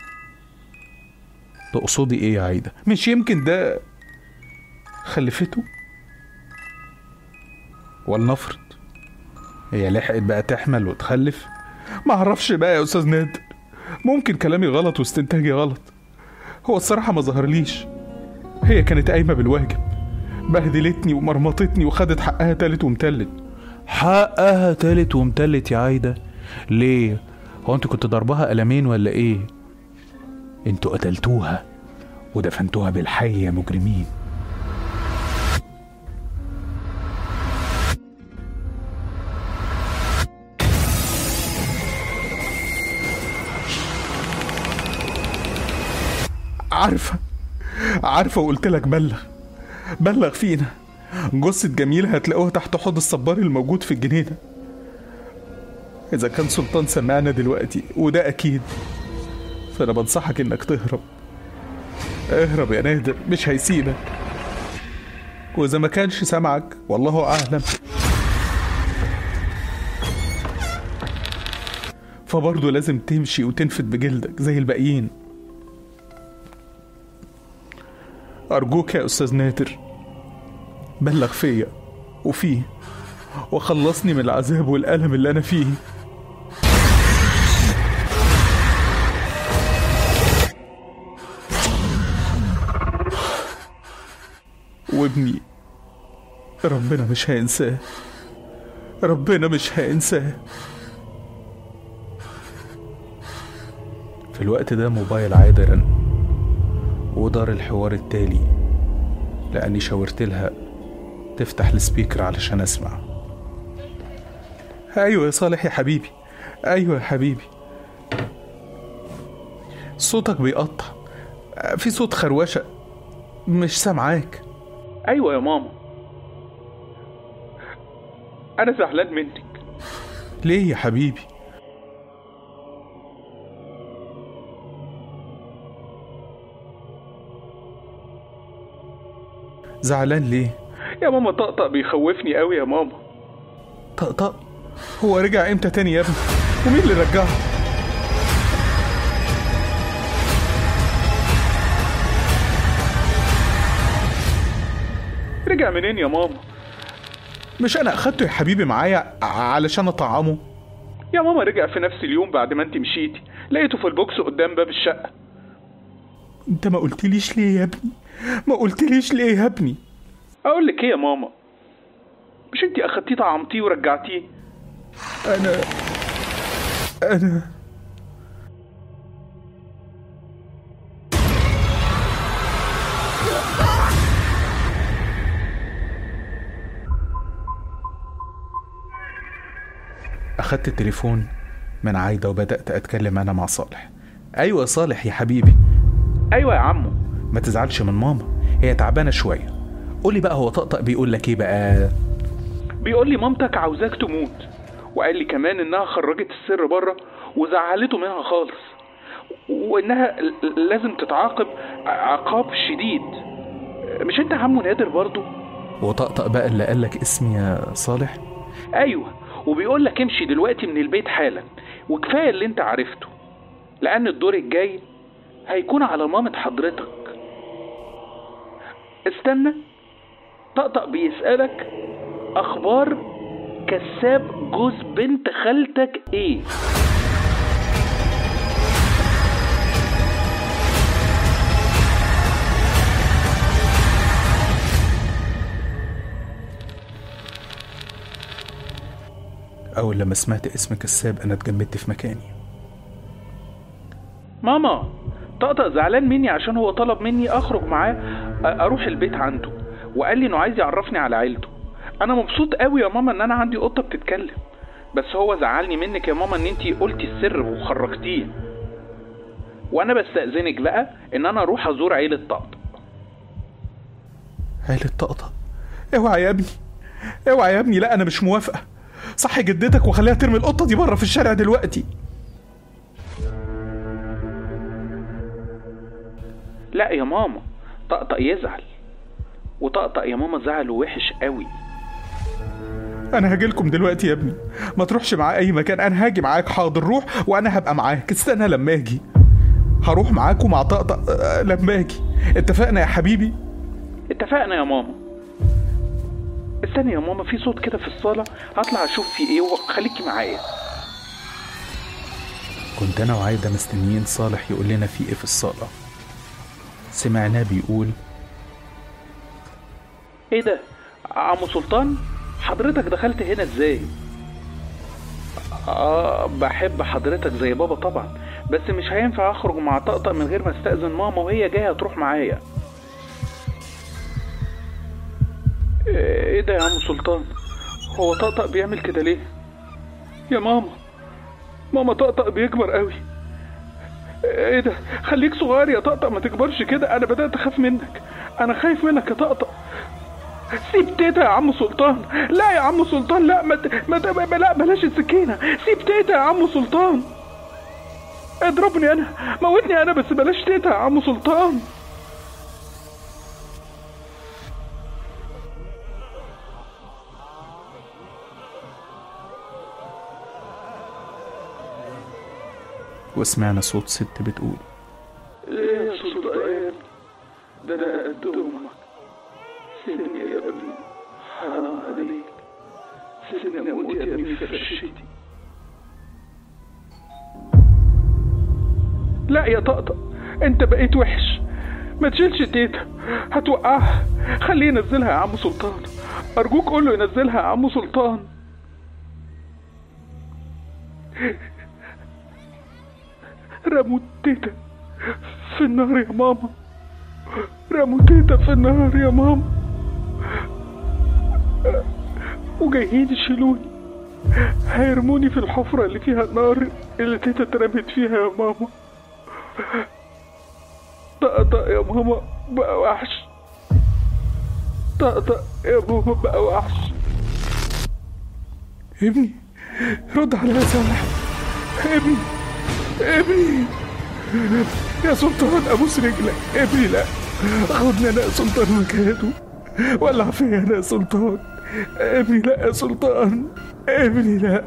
تقصدي ايه يا عايدة مش يمكن ده خلفته ولنفرض هي لحقت بقى تحمل وتخلف ما اعرفش بقى يا استاذ نادر ممكن كلامي غلط واستنتاجي غلط هو الصراحة ما ظهرليش هي كانت قايمة بالواجب بهدلتني ومرمطتني وخدت حقها تالت ومتلت حقها تالت ومتلت يا عايدة ليه هو انت كنت ضربها قلمين ولا ايه انتوا قتلتوها ودفنتوها بالحي يا مجرمين عارفة عارفة وقلت لك بلغ بلغ فينا جثة جميلة هتلاقوها تحت حوض الصبار الموجود في الجنينة إذا كان سلطان سمعنا دلوقتي وده أكيد فأنا بنصحك إنك تهرب اهرب يا نادر مش هيسيبك وإذا ما كانش سامعك والله أعلم فبرضه لازم تمشي وتنفد بجلدك زي الباقيين أرجوك يا أستاذ نادر بلغ فيا وفيه وخلصني من العذاب والألم اللي أنا فيه وابني ربنا مش هينساه ربنا مش هينساه في الوقت ده موبايل عايدة رن ودار الحوار التالي لأني شاورت لها تفتح السبيكر علشان أسمع أيوة يا صالح يا حبيبي أيوة يا حبيبي صوتك بيقطع في صوت خروشة مش سامعاك ايوه يا ماما انا زعلان منك ليه يا حبيبي زعلان ليه يا ماما طقطق بيخوفني قوي يا ماما طقطق هو رجع امتى تاني يا ابني ومين اللي رجعه رجع منين يا ماما مش انا اخدته يا حبيبي معايا ع- علشان اطعمه يا ماما رجع في نفس اليوم بعد ما انت مشيتي لقيته في البوكس قدام باب الشقة انت ما قلتليش ليه يا ابني ما قلتليش ليه يا ابني اقول لك ايه يا ماما مش انت اخدتيه طعمتيه ورجعتيه انا انا اخدت التليفون من عايدة وبدأت اتكلم انا مع صالح ايوه صالح يا حبيبي ايوه يا عمو ما تزعلش من ماما هي تعبانة شوية قولي بقى هو طقطق بيقول لك ايه بقى بيقول لي مامتك عاوزاك تموت وقال لي كمان انها خرجت السر بره وزعلته منها خالص وانها ل- لازم تتعاقب عقاب شديد مش انت عمو نادر برضو وطقطق بقى اللي قال لك اسمي يا صالح ايوه وبيقول لك امشي دلوقتي من البيت حالا وكفايه اللي انت عرفته لان الدور الجاي هيكون على مامة حضرتك استنى طقطق بيسألك اخبار كساب جوز بنت خالتك ايه اول لما سمعت اسم كساب انا اتجمدت في مكاني ماما طقطق زعلان مني عشان هو طلب مني اخرج معاه أ- اروح البيت عنده وقال لي انه عايز يعرفني على عيلته انا مبسوط قوي يا ماما ان انا عندي قطه بتتكلم بس هو زعلني منك يا ماما ان انتي قلتي السر وخرجتيه وانا بستأذنك بقى ان انا اروح ازور عيلة طقطق عيلة طقطق اوعى يا ابني اوعى يا ابني لا انا مش موافقة صحي جدتك وخليها ترمي القطة دي بره في الشارع دلوقتي لا يا ماما طقطق يزعل وطقطق يا ماما زعله وحش قوي انا هاجيلكم دلوقتي يا ابني ما تروحش معاه اي مكان انا هاجي معاك حاضر روح وانا هبقى معاك استنى لما اجي هروح معاك ومع طقطق آه، لما اجي اتفقنا يا حبيبي اتفقنا يا ماما استني يا ماما في صوت كده في الصالة هطلع اشوف في ايه وخليكي معايا كنت انا وعايدة مستنيين صالح يقول لنا في ايه في الصالة سمعناه بيقول ايه ده عمو سلطان حضرتك دخلت هنا ازاي اه بحب حضرتك زي بابا طبعا بس مش هينفع اخرج مع طقطق من غير ما استأذن ماما وهي جاية تروح معايا ايه ده يا عم سلطان هو طقطق بيعمل كده ليه يا ماما ماما طقطق بيكبر قوي ايه ده خليك صغير يا طقطق ما تكبرش كده انا بدأت اخاف منك انا خايف منك يا طقطق سيب تيتا يا عم سلطان لا يا عم سلطان لا ما ت- ما ت- ما- لا بلاش السكينة سيب تيتا يا عم سلطان اضربني انا موتني انا بس بلاش تيتا يا عم سلطان وسمعنا صوت ست بتقول ايه يا سلطان ده انا قد امك سيبني يا ابني حرام عليك سيبني اموت يا ابني في فرشتي لا يا طقطق انت بقيت وحش ما تشيلش تيتا هتوقعها خليه ينزلها يا عم سلطان ارجوك قول له ينزلها يا عم سلطان رموا تيتا في النار يا ماما رموا تيتا في النار يا ماما وجايين يشيلوني هيرموني في الحفرة اللي فيها النار اللي تيتا اترمت فيها يا ماما طقطق يا ماما بقى وحش طقطق يا ماما بقى وحش ابني رد على يا صالح ابني ابني يا سلطان ابوس رجلك ابني لا خدني انا يا سلطان مكانه ولع فيا انا يا سلطان ابني لا يا سلطان ابني لا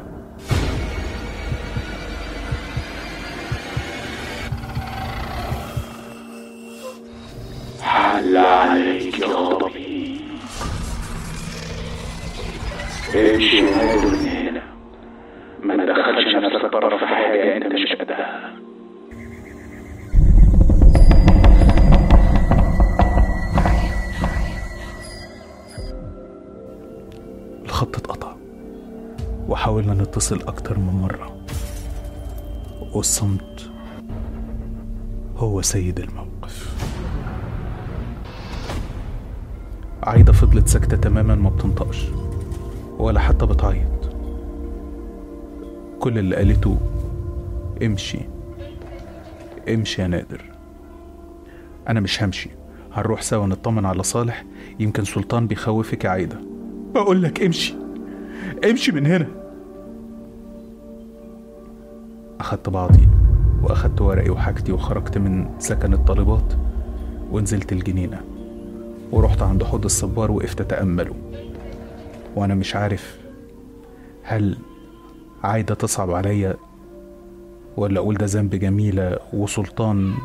حل عليك غضبي امشي ونادر من هنا ما تدخلش نفسك بره في حاجة انت مش قدها الخط اتقطع وحاولنا نتصل أكتر من مرة والصمت هو سيد الموقف عايدة فضلت ساكتة تماما ما بتنطقش ولا حتى بتعيط كل اللي قالته امشي امشي يا نادر أنا مش همشي هنروح سوا نطمن على صالح يمكن سلطان بيخوفك يا عايدة بقول لك امشي امشي من هنا أخدت بعضي وأخدت ورقي وحاجتي وخرجت من سكن الطالبات ونزلت الجنينة ورحت عند حوض الصبار وقفت أتأمله وأنا مش عارف هل عايدة تصعب عليا ولا أقول ده ذنب جميلة وسلطان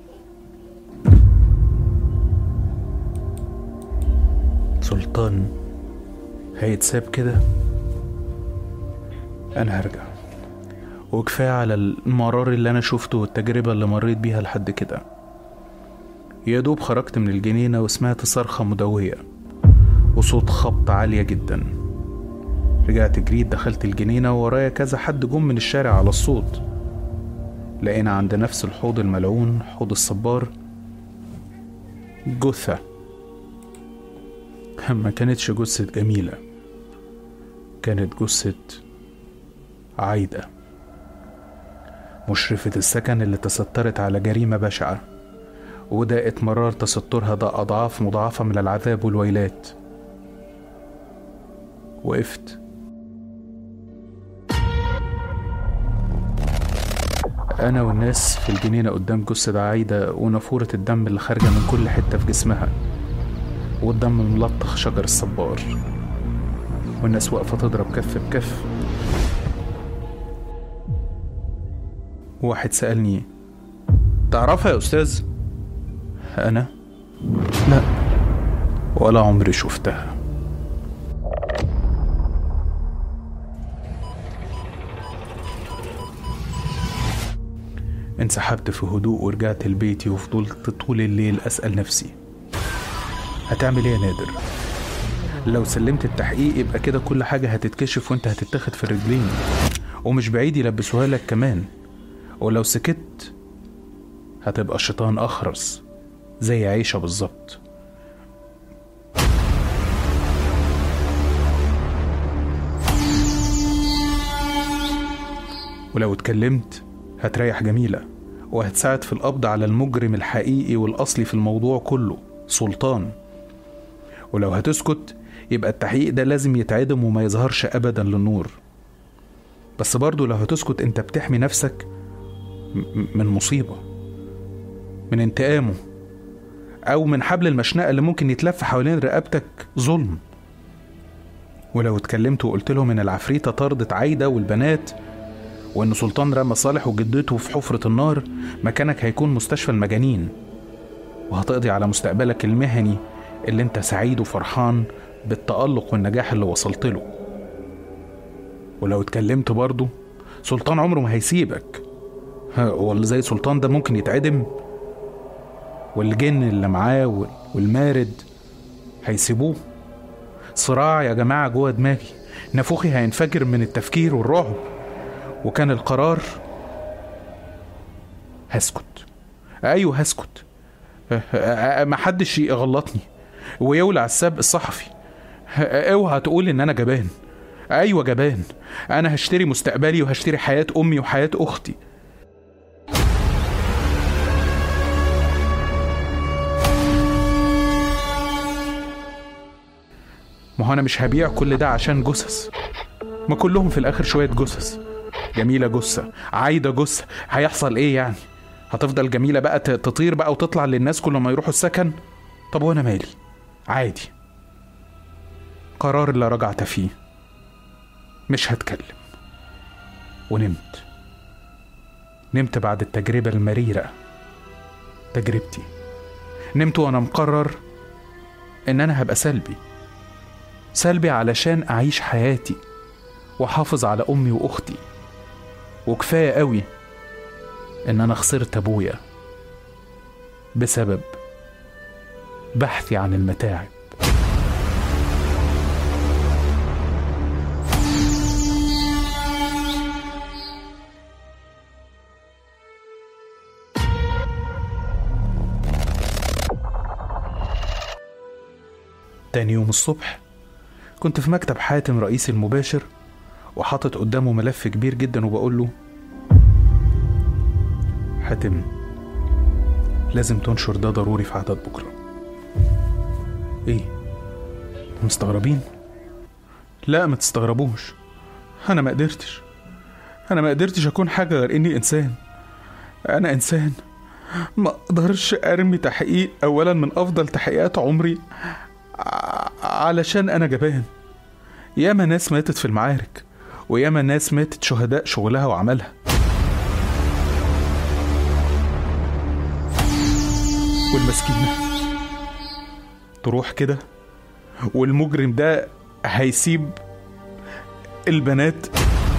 سلطان هيتساب كده انا هرجع وكفايه على المرار اللي انا شفته والتجربه اللي مريت بيها لحد كده يا دوب خرجت من الجنينه وسمعت صرخه مدويه وصوت خبط عاليه جدا رجعت جريت دخلت الجنينه وورايا كذا حد جم من الشارع على الصوت لقينا عند نفس الحوض الملعون حوض الصبار جثه ما كانتش جثة جميلة كانت جثة عايدة مشرفة السكن اللي تسترت على جريمة بشعة وداءت مرار تسترها ده أضعاف مضاعفة من العذاب والويلات وقفت أنا والناس في الجنينة قدام جثة عايدة ونافورة الدم اللي خارجة من كل حتة في جسمها والدم ملطخ شجر الصبار والناس واقفة تضرب كف بكف واحد سألني تعرفها يا أستاذ؟ أنا؟ لا ولا عمري شفتها انسحبت في هدوء ورجعت لبيتي وفضلت طول الليل أسأل نفسي هتعمل ايه يا نادر لو سلمت التحقيق يبقى كده كل حاجة هتتكشف وانت هتتاخد في الرجلين ومش بعيد يلبسوها لك كمان ولو سكت هتبقى شيطان أخرس زي عيشة بالظبط ولو اتكلمت هتريح جميلة وهتساعد في القبض على المجرم الحقيقي والأصلي في الموضوع كله سلطان ولو هتسكت يبقى التحقيق ده لازم يتعدم وما يظهرش أبدا للنور بس برضه لو هتسكت انت بتحمي نفسك م- من مصيبة من انتقامه أو من حبل المشنقة اللي ممكن يتلف حوالين رقبتك ظلم ولو اتكلمت وقلت لهم ان العفريتة طردت عايدة والبنات وان سلطان رمى صالح وجدته في حفرة النار مكانك هيكون مستشفى المجانين وهتقضي على مستقبلك المهني اللي انت سعيد وفرحان بالتألق والنجاح اللي وصلت له ولو اتكلمت برضه سلطان عمره ما هيسيبك ها، واللي زي سلطان ده ممكن يتعدم والجن اللي معاه وال- والمارد هيسيبوه صراع يا جماعة جوه دماغي نافوخي هينفجر من التفكير والرعب وكان القرار هسكت ايوه هسكت أه، أه، ما حدش يغلطني ويولع السبق الصحفي أه، اوعى تقول ان انا جبان ايوه جبان انا هشتري مستقبلي وهشتري حياة امي وحياة اختي ما هو انا مش هبيع كل ده عشان جثث ما كلهم في الاخر شوية جثث جميلة جثة عايدة جثة هيحصل ايه يعني هتفضل جميلة بقى ت- تطير بقى وتطلع للناس كل ما يروحوا السكن طب وانا مالي عادي قرار لا رجعت فيه مش هتكلم ونمت نمت بعد التجربة المريرة تجربتي نمت وانا مقرر ان انا هبقى سلبي سلبي علشان أعيش حياتي وأحافظ على أمي وأختي وكفاية قوي إن أنا خسرت أبويا بسبب بحثي عن المتاعب تاني يوم الصبح كنت في مكتب حاتم رئيسي المباشر وحاطط قدامه ملف كبير جدا وبقول له حاتم لازم تنشر ده ضروري في عدد بكره ايه مستغربين لا ما تستغربوش انا ما قدرتش انا ما قدرتش اكون حاجه غير اني انسان انا انسان ما اقدرش ارمي تحقيق اولا من افضل تحقيقات عمري ع- علشان انا جبان ياما ناس ماتت في المعارك وياما ناس ماتت شهداء شغلها وعملها والمسكينة تروح كده والمجرم ده هيسيب البنات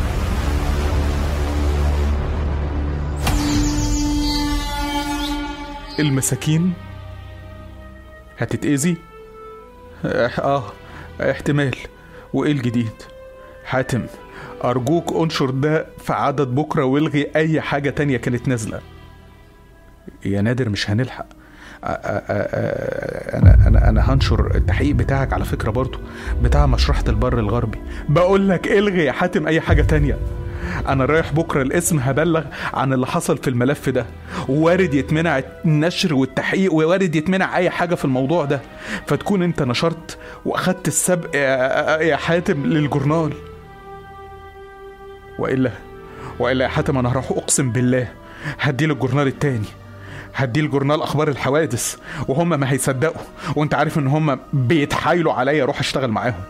المساكين هتتأذي اه آه، احتمال وايه الجديد حاتم ارجوك انشر ده في عدد بكره والغي اي حاجه تانية كانت نازله يا نادر مش هنلحق آ- آ- آ- آ- انا انا انا هنشر التحقيق بتاعك على فكره برضو بتاع مشرحه البر الغربي بقول لك الغي يا حاتم اي حاجه تانية انا رايح بكره الاسم هبلغ عن اللي حصل في الملف ده وارد يتمنع النشر والتحقيق ووارد يتمنع اي حاجه في الموضوع ده فتكون انت نشرت واخدت السبق يا يا حاتم للجورنال والا والا يا حاتم انا هروح اقسم بالله هدي الجورنال التاني هدي الجورنال اخبار الحوادث وهم ما هيصدقوا وانت عارف ان هم بيتحايلوا عليا اروح اشتغل معاهم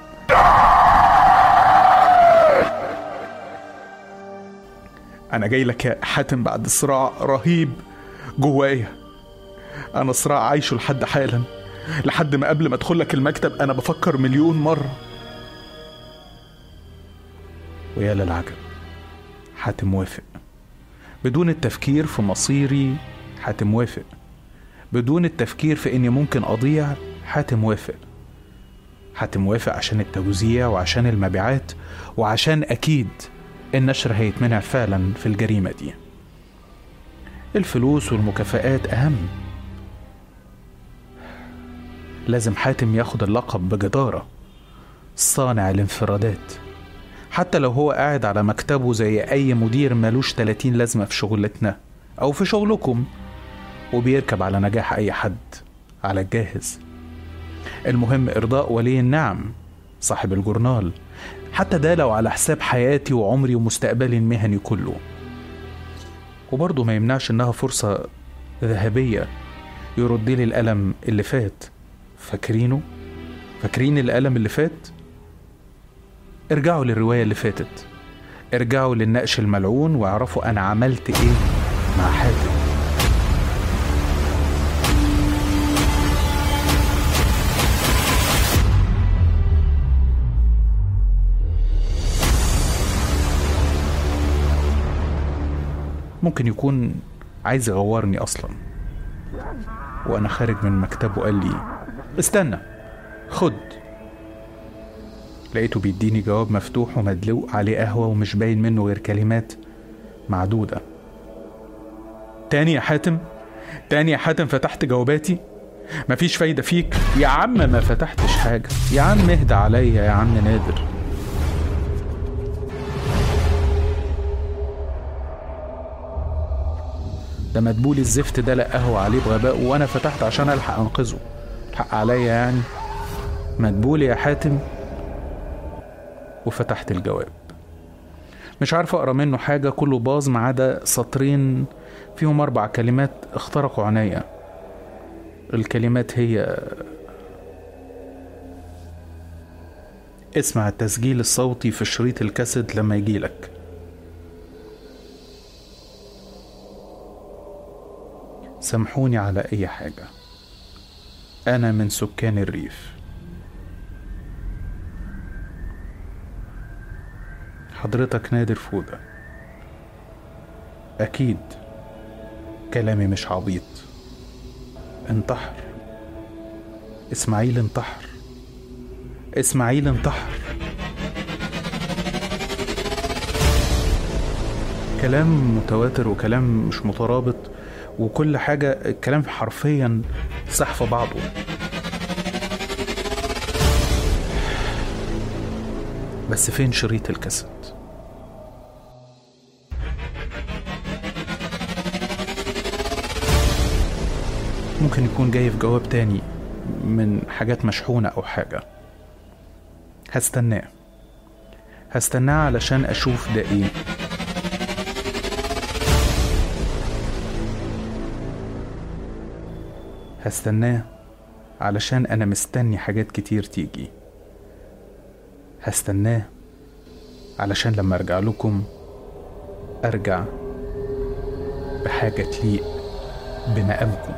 انا جاي لك يا حاتم بعد صراع رهيب جوايا انا صراع عايشه لحد حالا لحد ما قبل ما ادخل لك المكتب انا بفكر مليون مره ويا للعجب حاتم وافق بدون التفكير في مصيري حاتم وافق بدون التفكير في اني ممكن اضيع حاتم وافق حاتم وافق عشان التوزيع وعشان المبيعات وعشان اكيد النشر هيتمنع فعلا في الجريمه دي الفلوس والمكافآت اهم لازم حاتم ياخد اللقب بجداره صانع الانفرادات حتى لو هو قاعد على مكتبه زي أي مدير ملوش 30 لازمة في شغلتنا أو في شغلكم وبيركب على نجاح أي حد على الجاهز المهم إرضاء ولي النعم صاحب الجورنال حتى ده لو على حساب حياتي وعمري ومستقبلي المهني كله وبرضه ما يمنعش إنها فرصة ذهبية يرد لي الألم اللي فات فاكرينه؟ فاكرين الألم اللي فات؟ ارجعوا للرواية اللي فاتت ارجعوا للنقش الملعون واعرفوا أنا عملت إيه مع حاتم ممكن يكون عايز يغورني أصلا وأنا خارج من مكتبه قال لي استنى خد لقيته بيديني جواب مفتوح ومدلوق عليه قهوة ومش باين منه غير كلمات معدودة تاني يا حاتم تاني يا حاتم فتحت جواباتي مفيش فايدة فيك يا عم ما فتحتش حاجة يا عم اهدى عليا يا عم نادر ده مدبولي الزفت ده لقى قهوة عليه بغباء وانا فتحت عشان الحق انقذه الحق عليا يعني مدبولي يا حاتم وفتحت الجواب مش عارف اقرا منه حاجه كله باظ ما عدا سطرين فيهم اربع كلمات اخترقوا عينيا الكلمات هي اسمع التسجيل الصوتي في شريط الكاسيت لما يجيلك سامحوني على اي حاجه انا من سكان الريف حضرتك نادر فودة أكيد كلامي مش عبيط انتحر إسماعيل انتحر إسماعيل انتحر كلام متواتر وكلام مش مترابط وكل حاجة الكلام حرفيا سحف بعضه بس فين شريط الكاسيت ممكن يكون جاي في جواب تاني من حاجات مشحونة أو حاجة هستناه هستناه علشان أشوف ده إيه هستناه علشان أنا مستني حاجات كتير تيجي هستناه علشان لما أرجع لكم أرجع بحاجة تليق بمقامكم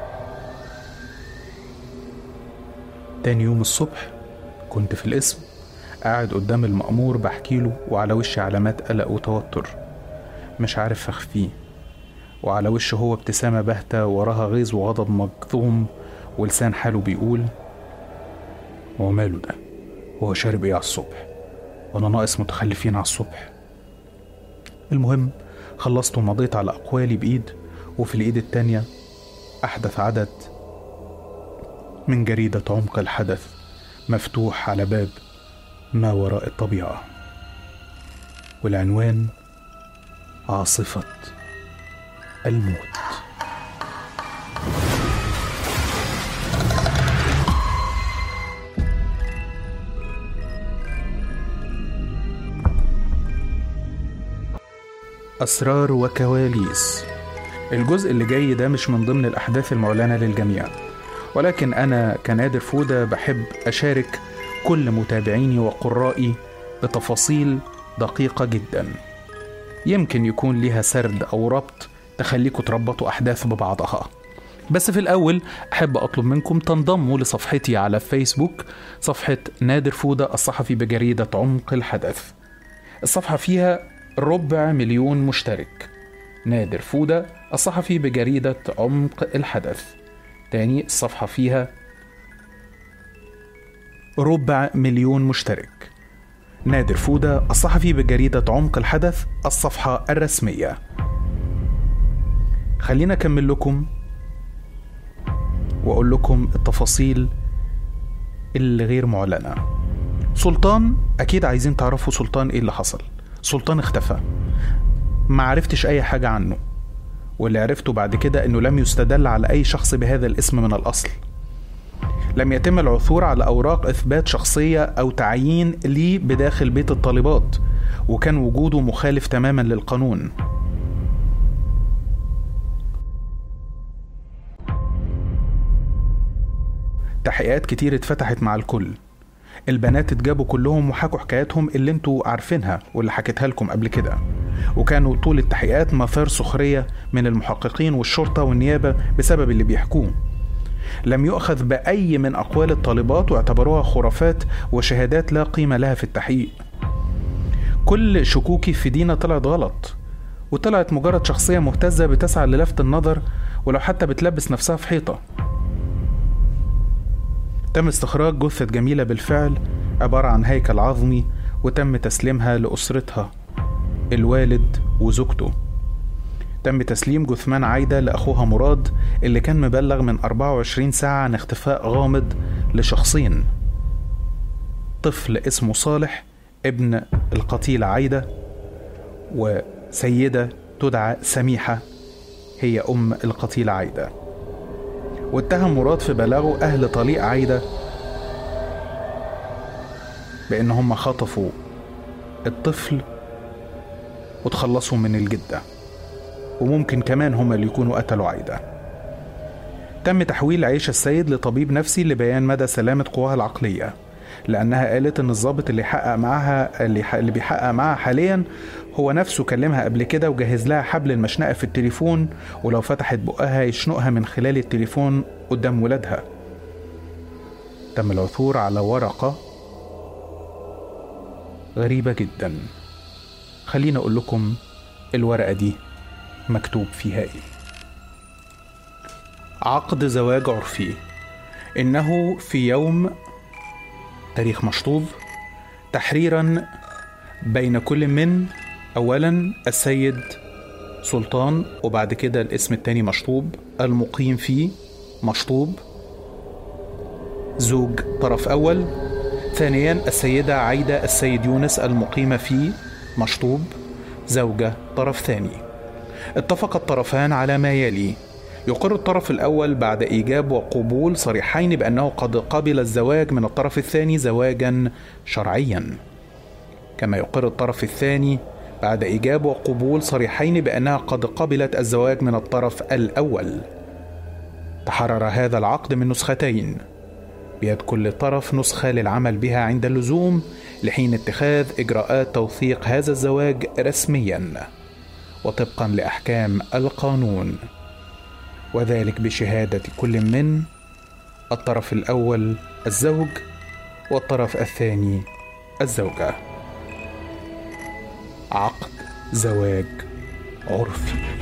تاني يوم الصبح كنت في القسم قاعد قدام المأمور بحكيله وعلى وشي علامات قلق وتوتر مش عارف أخفيه وعلى وشه هو ابتسامة باهتة وراها غيظ وغضب مكظوم ولسان حاله بيقول هو ماله ده هو شارب ايه على الصبح وانا ناقص متخلفين على الصبح المهم خلصت ومضيت على أقوالي بإيد وفي الإيد التانية أحدث عدد من جريدة عمق الحدث مفتوح على باب ما وراء الطبيعة والعنوان عاصفة الموت أسرار وكواليس الجزء اللي جاي ده مش من ضمن الأحداث المعلنة للجميع ولكن أنا كنادر فودة بحب أشارك كل متابعيني وقرائي بتفاصيل دقيقة جدا يمكن يكون ليها سرد أو ربط تخليكم تربطوا أحداث ببعضها بس في الأول أحب أطلب منكم تنضموا لصفحتي على فيسبوك صفحة نادر فودة الصحفي بجريدة عمق الحدث الصفحة فيها ربع مليون مشترك نادر فودة الصحفي بجريدة عمق الحدث تاني الصفحة فيها ربع مليون مشترك نادر فودة الصحفي بجريدة عمق الحدث الصفحة الرسمية خلينا أكمل لكم وأقول لكم التفاصيل اللي غير معلنة سلطان أكيد عايزين تعرفوا سلطان إيه اللي حصل سلطان اختفى ما عرفتش أي حاجة عنه واللي عرفته بعد كده إنه لم يستدل على أي شخص بهذا الاسم من الأصل لم يتم العثور على أوراق إثبات شخصية أو تعيين ليه بداخل بيت الطالبات وكان وجوده مخالف تماما للقانون تحقيقات كتير اتفتحت مع الكل البنات اتجابوا كلهم وحكوا حكاياتهم اللي انتوا عارفينها واللي حكيتها لكم قبل كده وكانوا طول التحقيقات مثار سخرية من المحققين والشرطة والنيابة بسبب اللي بيحكوه لم يؤخذ بأي من أقوال الطالبات واعتبروها خرافات وشهادات لا قيمة لها في التحقيق كل شكوكي في دينا طلعت غلط وطلعت مجرد شخصية مهتزة بتسعى للفت النظر ولو حتى بتلبس نفسها في حيطة تم استخراج جثة جميلة بالفعل عبارة عن هيكل عظمي وتم تسليمها لأسرتها الوالد وزوجته تم تسليم جثمان عايدة لأخوها مراد اللي كان مبلغ من 24 ساعة عن اختفاء غامض لشخصين طفل اسمه صالح ابن القتيلة عايدة وسيدة تدعى سميحة هي أم القتيلة عايدة واتهم مراد في بلاغه أهل طليق عايدة بأن هم خطفوا الطفل وتخلصوا من الجدة وممكن كمان هم اللي يكونوا قتلوا عايدة تم تحويل عيشة السيد لطبيب نفسي لبيان مدى سلامة قواها العقلية لأنها قالت إن الضابط اللي حقق معاها اللي, ح... اللي بيحقق معاها حاليا هو نفسه كلمها قبل كده وجهز لها حبل المشنقة في التليفون ولو فتحت بقها يشنقها من خلال التليفون قدام ولادها تم العثور على ورقة غريبة جدا خليني أقول لكم الورقة دي مكتوب فيها إيه عقد زواج عرفي إنه في يوم تاريخ مشطوب تحريرا بين كل من أولا السيد سلطان وبعد كده الاسم التاني مشطوب المقيم فيه مشطوب زوج طرف أول ثانيا السيدة عايدة السيد يونس المقيمة فيه مشطوب زوجة طرف ثاني اتفق الطرفان على ما يلي يقر الطرف الأول بعد إيجاب وقبول صريحين بأنه قد قبل الزواج من الطرف الثاني زواجا شرعيا كما يقر الطرف الثاني بعد إيجاب وقبول صريحين بأنها قد قبلت الزواج من الطرف الأول تحرر هذا العقد من نسختين بيد كل طرف نسخة للعمل بها عند اللزوم لحين اتخاذ إجراءات توثيق هذا الزواج رسميا وطبقا لأحكام القانون وذلك بشهادة كل من الطرف الأول الزوج والطرف الثاني الزوجة عقد زواج عرفي